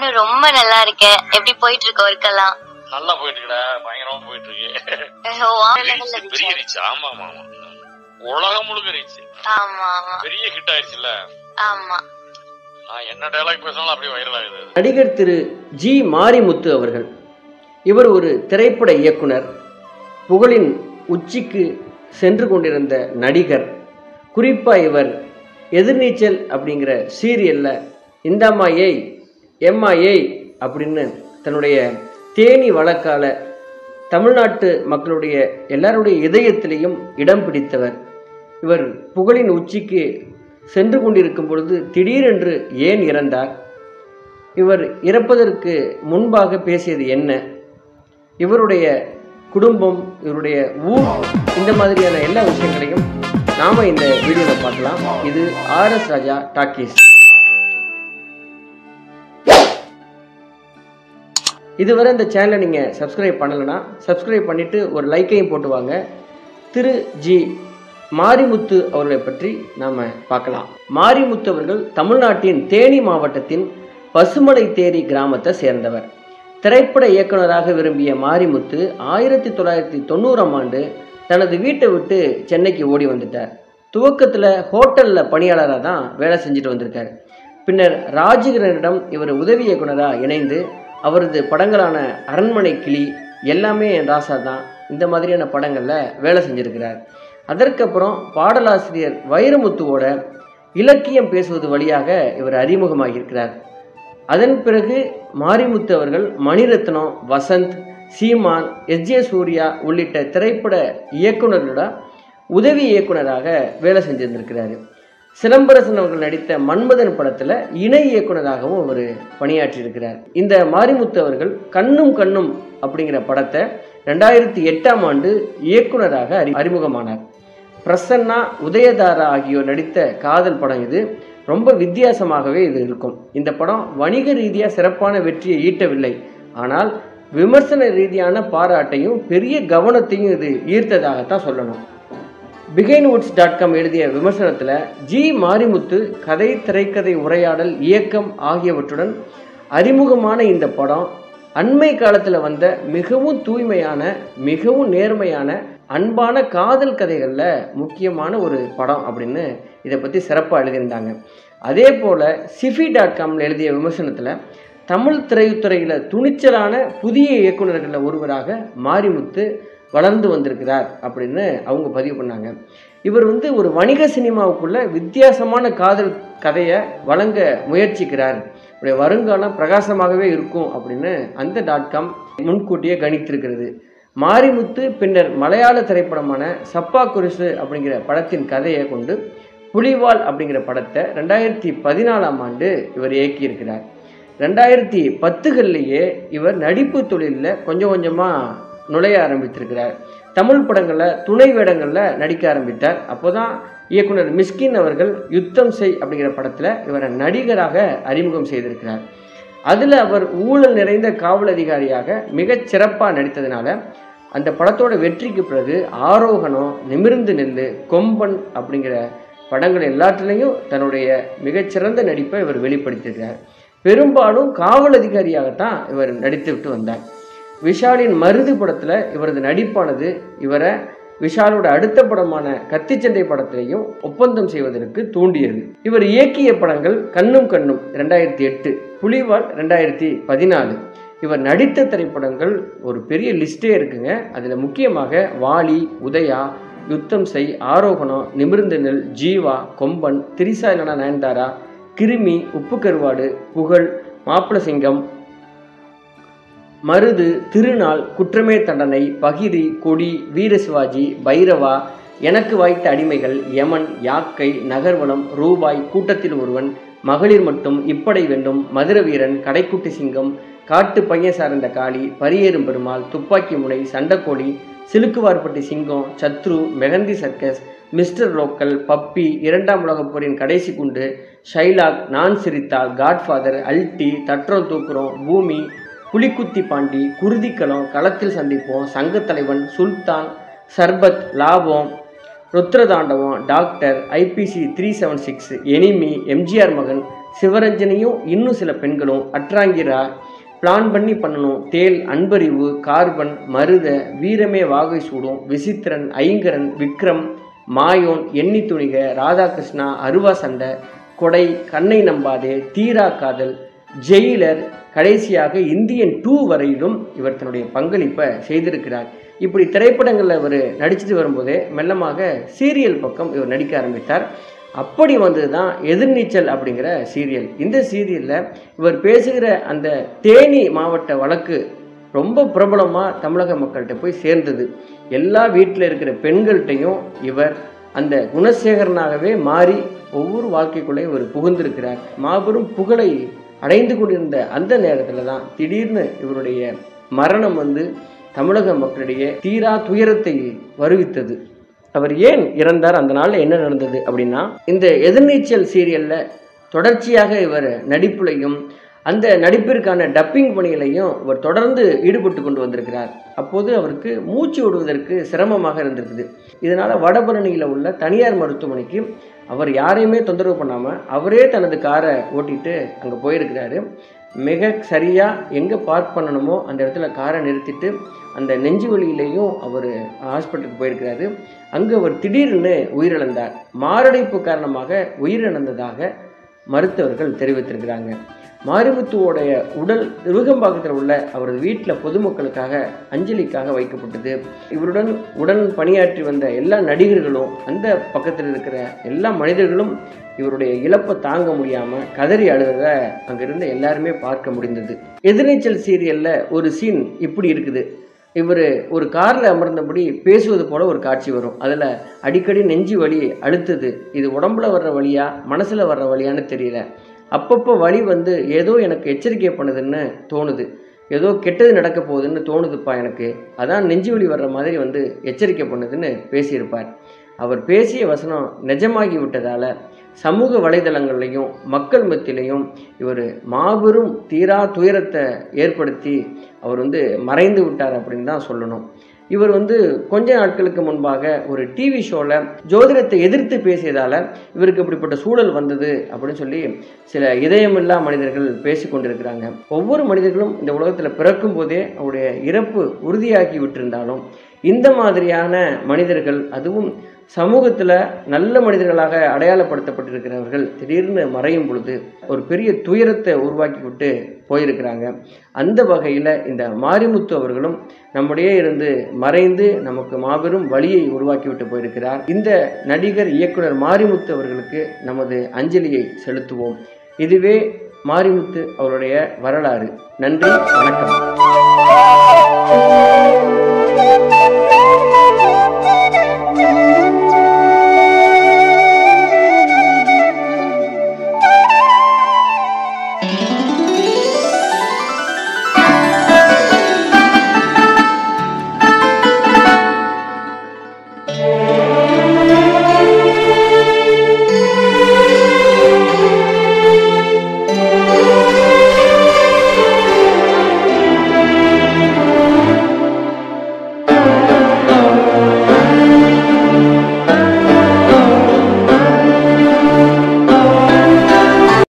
நானும் ரொம்ப நல்லா இருக்கேன் எப்படி போயிட்டு இருக்க ஒர்க் எல்லாம் நல்லா போயிட்டு இருக்கடா பயங்கரமா போயிட்டு இருக்கு ஓ, ஆ level ல Reach, பெரிய reach ரீச் ஆமா ஆமா ஆமா உலகம் முழுக்க ரீச் ஆமா ஆமா பெரிய ஹிட் ஆயிடுச்சுல்ல ஆமா நான் என்ன டைலாக் பேசினாலும் அப்படியே வைரல் ஆகுது அது. நடிகர் திரு ஜி மாரிமுத்து அவர்கள் இவர் ஒரு திரைப்பட இயக்குனர் புகழின் உச்சிக்கு சென்று கொண்டிருந்த நடிகர் குறிப்பாக இவர் எதிர்நீச்சல் அப்படிங்கிற சீரியலில் இந்தாம்மா ஏய் எம்மா ஏய் அப்படின்னு தன்னுடைய தேனி வழக்கால தமிழ்நாட்டு மக்களுடைய எல்லாருடைய இதயத்திலையும் இடம் பிடித்தவர் இவர் புகழின் உச்சிக்கு சென்று கொண்டிருக்கும் பொழுது திடீரென்று ஏன் இறந்தார் இவர் இறப்பதற்கு முன்பாக பேசியது என்ன இவருடைய குடும்பம் இவருடைய ஊர் இந்த மாதிரியான எல்லா விஷயங்களையும் நாம இந்த வீடியோவில் பார்க்கலாம் இது ஆர்எஸ் ராஜா டாக்கீஸ் இதுவரை இந்த சேனலை நீங்கள் சப்ஸ்கிரைப் பண்ணலைன்னா சப்ஸ்கிரைப் பண்ணிவிட்டு ஒரு லைக்கையும் போட்டு வாங்க திரு ஜி மாரிமுத்து அவர்களை பற்றி நாம் பார்க்கலாம் மாரிமுத்து அவர்கள் தமிழ்நாட்டின் தேனி மாவட்டத்தின் பசுமலை தேரி கிராமத்தை சேர்ந்தவர் திரைப்பட இயக்குனராக விரும்பிய மாரிமுத்து ஆயிரத்தி தொள்ளாயிரத்தி தொண்ணூறாம் ஆண்டு தனது வீட்டை விட்டு சென்னைக்கு ஓடி வந்துட்டார் துவக்கத்தில் ஹோட்டலில் பணியாளராக தான் வேலை செஞ்சுட்டு வந்திருக்கார் பின்னர் ராஜகிரனிடம் இவர் உதவி இயக்குனராக இணைந்து அவரது படங்களான அரண்மனை கிளி எல்லாமே என் ராசா தான் இந்த மாதிரியான படங்களில் வேலை செஞ்சிருக்கிறார் அதற்கப்புறம் பாடலாசிரியர் வைரமுத்துவோட இலக்கியம் பேசுவது வழியாக இவர் அறிமுகமாகியிருக்கிறார் அதன் பிறகு மாரிமுத்து அவர்கள் மணிரத்னம் வசந்த் சீமான் எஸ் ஜே சூர்யா உள்ளிட்ட திரைப்பட இயக்குனர்களோட உதவி இயக்குனராக வேலை செஞ்சிருந்திருக்கிறாரு சிலம்பரசன் அவர்கள் நடித்த மன்மதன் படத்தில் இணை இயக்குனராகவும் அவர் பணியாற்றியிருக்கிறார் இந்த மாரிமுத்து அவர்கள் கண்ணும் கண்ணும் அப்படிங்கிற படத்தை ரெண்டாயிரத்தி எட்டாம் ஆண்டு இயக்குனராக அறி அறிமுகமானார் பிரசன்னா உதயதாரா ஆகியோர் நடித்த காதல் படம் இது ரொம்ப வித்தியாசமாகவே இது இருக்கும் இந்த படம் வணிக ரீதியாக சிறப்பான வெற்றியை ஈட்டவில்லை ஆனால் விமர்சன ரீதியான பாராட்டையும் பெரிய கவனத்தையும் இது ஈர்த்ததாகத்தான் சொல்லணும் பிகைன் வுட்ஸ் டாட் காம் எழுதிய விமர்சனத்தில் ஜி மாரிமுத்து கதை திரைக்கதை உரையாடல் இயக்கம் ஆகியவற்றுடன் அறிமுகமான இந்த படம் அண்மை காலத்தில் வந்த மிகவும் தூய்மையான மிகவும் நேர்மையான அன்பான காதல் கதைகளில் முக்கியமான ஒரு படம் அப்படின்னு இதை பற்றி சிறப்பாக எழுதியிருந்தாங்க அதே போல் சிஃபி டாட் காமில் எழுதிய விமர்சனத்தில் தமிழ் திரைத்துறையில் துணிச்சலான புதிய இயக்குநர்களில் ஒருவராக மாரிமுத்து வளர்ந்து வந்திருக்கிறார் அப்படின்னு அவங்க பதிவு பண்ணாங்க இவர் வந்து ஒரு வணிக சினிமாவுக்குள்ள வித்தியாசமான காதல் கதையை வழங்க முயற்சிக்கிறார் இவருடைய வருங்காலம் பிரகாசமாகவே இருக்கும் அப்படின்னு அந்த டாட் காம் முன்கூட்டியே கணித்திருக்கிறது மாரிமுத்து பின்னர் மலையாள திரைப்படமான சப்பா குருசு அப்படிங்கிற படத்தின் கதையை கொண்டு புலிவால் அப்படிங்கிற படத்தை ரெண்டாயிரத்தி பதினாலாம் ஆண்டு இவர் இயக்கியிருக்கிறார் ரெண்டாயிரத்தி பத்துகள்லேயே இவர் நடிப்பு தொழிலில் கொஞ்சம் கொஞ்சமாக நுழைய ஆரம்பித்திருக்கிறார் தமிழ் படங்களில் துணை வேடங்களில் நடிக்க ஆரம்பித்தார் அப்போ தான் இயக்குனர் மிஸ்கின் அவர்கள் யுத்தம் செய் அப்படிங்கிற படத்தில் இவரை நடிகராக அறிமுகம் செய்திருக்கிறார் அதில் அவர் ஊழல் நிறைந்த காவல் அதிகாரியாக மிகச் சிறப்பாக நடித்ததுனால அந்த படத்தோட வெற்றிக்கு பிறகு ஆரோகணம் நிமிர்ந்து நெல்லு கொம்பன் அப்படிங்கிற படங்கள் எல்லாத்துலேயும் தன்னுடைய மிகச்சிறந்த நடிப்பை இவர் வெளிப்படுத்தியிருக்கிறார் பெரும்பாலும் காவல் அதிகாரியாகத்தான் இவர் நடித்து விட்டு வந்தார் விஷாலின் மருது படத்தில் இவரது நடிப்பானது இவரை விஷாலோட அடுத்த படமான கத்திச்சண்டை படத்திலையும் ஒப்பந்தம் செய்வதற்கு தூண்டியது இவர் இயக்கிய படங்கள் கண்ணும் கண்ணும் ரெண்டாயிரத்தி எட்டு புலிவால் ரெண்டாயிரத்தி பதினாலு இவர் நடித்த திரைப்படங்கள் ஒரு பெரிய லிஸ்டே இருக்குங்க அதில் முக்கியமாக வாலி உதயா யுத்தம் செய் ஆரோகணம் நிமிர்ந்த நெல் ஜீவா கொம்பன் திரிசா இல்லனா நயன்தாரா கிருமி உப்பு கருவாடு புகழ் மாப்பிள சிங்கம் மருது திருநாள் குற்றமே தண்டனை பகிரி கொடி வீரசிவாஜி பைரவா எனக்கு வாய்த்த அடிமைகள் யமன் யாக்கை நகர்வனம் ரூபாய் கூட்டத்தில் ஒருவன் மகளிர் மட்டும் இப்படை வேண்டும் மதுர வீரன் கடைக்குட்டி சிங்கம் காட்டு பையன் சார்ந்த காளி பரியேறும் பெருமாள் துப்பாக்கி முனை சண்டக்கோழி Silukkuvarpatti Singam Sathru Mehandi circus mister local puppy இரண்டாம் உலகப் போரின் கடைசி குண்டு ஷைலாக் நான் சிரித்தால் காட்ஃபாதர் அல்டி தற்றோம் தூக்குறோம் பூமி புலிக்குத்தி பாண்டி குருதிக்களம் களத்தில் சந்திப்போம் சங்கத்தலைவன் Sultan Sarbath Laabam Rudra Thandavam doctor IPC three seven six enemy MGR Magan சிவரஞ்சனியும் இன்னும் சில பெண்களும் அட்ராங்கிரா பிளான் பண்ணி பண்ணணும் தேல் அன்பறிவு கார்பன் மருத வீரமே வாகை சூடும் விசித்திரன் ஐங்கரன் விக்ரம் மாயோன் எண்ணி துணிக ராதாகிருஷ்ணா அருவா சண்டை கொடை கண்ணை நம்பாதே தீரா காதல் ஜெயிலர் கடைசியாக இந்தியன் டூ வரையிலும் இவர் தன்னுடைய பங்களிப்பை செய்திருக்கிறார் இப்படி திரைப்படங்களில் இவர் நடிச்சிட்டு வரும்போதே மெல்லமாக சீரியல் பக்கம் இவர் நடிக்க ஆரம்பித்தார் அப்படி வந்தது தான் எதிர்நீச்சல் அப்படிங்கிற சீரியல் இந்த சீரியலில் இவர் பேசுகிற அந்த தேனி மாவட்ட வழக்கு ரொம்ப பிரபலமாக தமிழக மக்கள்கிட்ட போய் சேர்ந்தது எல்லா வீட்டில் இருக்கிற பெண்கள்கிட்டையும் இவர் அந்த குணசேகரனாகவே மாறி ஒவ்வொரு வாழ்க்கைக்குள்ளேயும் இவர் புகுந்திருக்கிறார் மாபெரும் புகழை அடைந்து கொண்டிருந்த அந்த நேரத்தில் தான் திடீர்னு இவருடைய மரணம் வந்து தமிழக மக்களிடையே தீரா துயரத்தை வருவித்தது அவர் ஏன் இறந்தார் அந்த நாளில் என்ன நடந்தது அப்படின்னா இந்த எதிர்நீச்சல் சீரியலில் தொடர்ச்சியாக இவர் நடிப்புலையும் அந்த நடிப்பிற்கான டப்பிங் பணிகளையும் இவர் தொடர்ந்து ஈடுபட்டு கொண்டு வந்திருக்கிறார் அப்போது அவருக்கு மூச்சு விடுவதற்கு சிரமமாக இருந்திருக்குது இதனால் வடபழனியில் உள்ள தனியார் மருத்துவமனைக்கு அவர் யாரையுமே தொந்தரவு பண்ணாமல் அவரே தனது காரை ஓட்டிட்டு அங்கே போயிருக்கிறாரு மிக சரியாக எங்கே பார்க் பண்ணணுமோ அந்த இடத்துல காரை நிறுத்திட்டு அந்த நெஞ்சு வலியிலையும் அவர் ஹாஸ்பிட்டலுக்கு போயிருக்கிறாரு அங்கே அவர் திடீர்னு உயிரிழந்தார் மாரடைப்பு காரணமாக உயிரிழந்ததாக மருத்துவர்கள் தெரிவித்திருக்கிறாங்க மாரிமுத்துவோடைய உடல் விருகம்பாக்கத்தில் உள்ள அவரது வீட்டில் பொதுமக்களுக்காக அஞ்சலிக்காக வைக்கப்பட்டது இவருடன் உடன் பணியாற்றி வந்த எல்லா நடிகர்களும் அந்த பக்கத்தில் இருக்கிற எல்லா மனிதர்களும் இவருடைய இழப்பை தாங்க முடியாமல் கதறி அழுததை அங்கிருந்து எல்லாருமே பார்க்க முடிந்தது எதிர்நீச்சல் சீரியலில் ஒரு சீன் இப்படி இருக்குது இவர் ஒரு காரில் அமர்ந்தபடி பேசுவது போல ஒரு காட்சி வரும் அதில் அடிக்கடி நெஞ்சு வலி அழுத்துது இது உடம்புல வர்ற வழியா மனசில் வர்ற வழியான்னு தெரியல அப்பப்போ வலி வந்து ஏதோ எனக்கு எச்சரிக்கை பண்ணுதுன்னு தோணுது ஏதோ கெட்டது நடக்க போகுதுன்னு தோணுதுப்பா எனக்கு அதான் நெஞ்சு வலி வர்ற மாதிரி வந்து எச்சரிக்கை பண்ணுதுன்னு பேசியிருப்பார் அவர் பேசிய வசனம் நிஜமாகி விட்டதால் சமூக வலைதளங்கள்லையும் மக்கள் மத்தியிலையும் இவர் மாபெரும் தீரா துயரத்தை ஏற்படுத்தி அவர் வந்து மறைந்து விட்டார் அப்படின்னு தான் சொல்லணும் இவர் வந்து கொஞ்ச நாட்களுக்கு முன்பாக ஒரு டிவி ஷோவில் ஜோதிடத்தை எதிர்த்து பேசியதால் இவருக்கு இப்படிப்பட்ட சூழல் வந்தது அப்படின்னு சொல்லி சில இதயமில்லா மனிதர்கள் பேசி கொண்டிருக்கிறாங்க ஒவ்வொரு மனிதர்களும் இந்த உலகத்தில் பிறக்கும் போதே அவருடைய இறப்பு உறுதியாகி விட்டிருந்தாலும் இந்த மாதிரியான மனிதர்கள் அதுவும் சமூகத்தில் நல்ல மனிதர்களாக அடையாளப்படுத்தப்பட்டிருக்கிறவர்கள் திடீர்னு மறையும் பொழுது ஒரு பெரிய துயரத்தை உருவாக்கி விட்டு போயிருக்கிறாங்க அந்த வகையில் இந்த மாரிமுத்து அவர்களும் நம்முடைய இருந்து மறைந்து நமக்கு மாபெரும் வழியை உருவாக்கி விட்டு போயிருக்கிறார் இந்த நடிகர் இயக்குனர் மாரிமுத்து அவர்களுக்கு நமது அஞ்சலியை செலுத்துவோம் இதுவே மாரிமுத்து அவருடைய வரலாறு நன்றி வணக்கம்